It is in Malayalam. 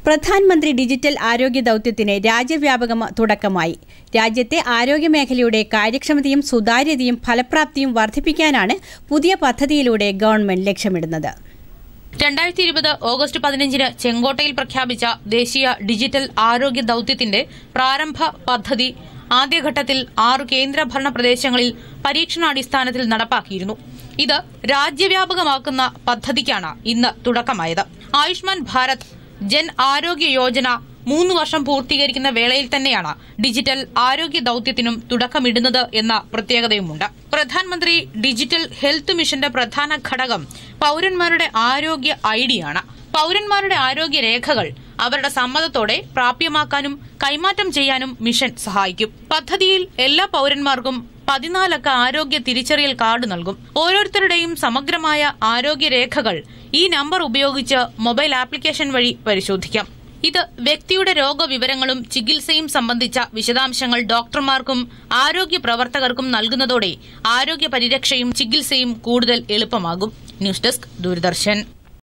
പ്രധാനമന്ത്രി ഡിജിറ്റൽ ആരോഗ്യ ദൗത്യത്തിന് രാജ്യവ്യാപക തുടക്കമായി രാജ്യത്തെ ആരോഗ്യമേഖലയുടെ കാര്യക്ഷമതയും സുതാര്യതയും ഫലപ്രാപ്തിയും വർദ്ധിപ്പിക്കാനാണ് പുതിയ പദ്ധതിയിലൂടെ ഗവൺമെന്റ് ലക്ഷ്യമിടുന്നത് രണ്ടായിരത്തി ഇരുപത് ഓഗസ്റ്റ് പതിനഞ്ചിന് ചെങ്കോട്ടയിൽ പ്രഖ്യാപിച്ച ദേശീയ ഡിജിറ്റൽ ആരോഗ്യ ദൌത്യത്തിന്റെ പ്രാരംഭ പദ്ധതി ആദ്യഘട്ടത്തിൽ ആറു കേന്ദ്രഭരണ പ്രദേശങ്ങളിൽ പരീക്ഷണാടിസ്ഥാനത്തിൽ നടപ്പാക്കിയിരുന്നു ഇത് രാജ്യവ്യാപകമാക്കുന്ന പദ്ധതിക്കാണ് ഇന്ന് തുടക്കമായത് ആയുഷ്മാൻ ഭാരത് ജൻ ആരോഗ്യ യോജന മൂന്ന് വർഷം പൂർത്തീകരിക്കുന്ന വേളയിൽ തന്നെയാണ് ഡിജിറ്റൽ ആരോഗ്യ ദൌത്യത്തിനും തുടക്കമിടുന്നത് എന്ന പ്രത്യേകതയുമുണ്ട് പ്രധാനമന്ത്രി ഡിജിറ്റൽ ഹെൽത്ത് മിഷന്റെ പ്രധാന ഘടകം പൌരന്മാരുടെ ആരോഗ്യ ഐഡിയാണ് പൌരന്മാരുടെ ആരോഗ്യ രേഖകൾ അവരുടെ സമ്മതത്തോടെ പ്രാപ്യമാക്കാനും കൈമാറ്റം ചെയ്യാനും മിഷൻ സഹായിക്കും പദ്ധതിയിൽ എല്ലാ പൌരന്മാർക്കും പതിനാലക്ക ആരോഗ്യ തിരിച്ചറിയൽ കാർഡ് നൽകും ഓരോരുത്തരുടെയും സമഗ്രമായ ആരോഗ്യ രേഖകൾ ഈ നമ്പർ ഉപയോഗിച്ച് മൊബൈൽ ആപ്ലിക്കേഷൻ വഴി പരിശോധിക്കാം ഇത് വ്യക്തിയുടെ രോഗവിവരങ്ങളും ചികിത്സയും സംബന്ധിച്ച വിശദാംശങ്ങൾ ഡോക്ടർമാർക്കും ആരോഗ്യ പ്രവർത്തകർക്കും നൽകുന്നതോടെ ആരോഗ്യ പരിരക്ഷയും ചികിത്സയും കൂടുതൽ എളുപ്പമാകും ന്യൂസ് ഡെസ്ക് ദൂരദർശൻ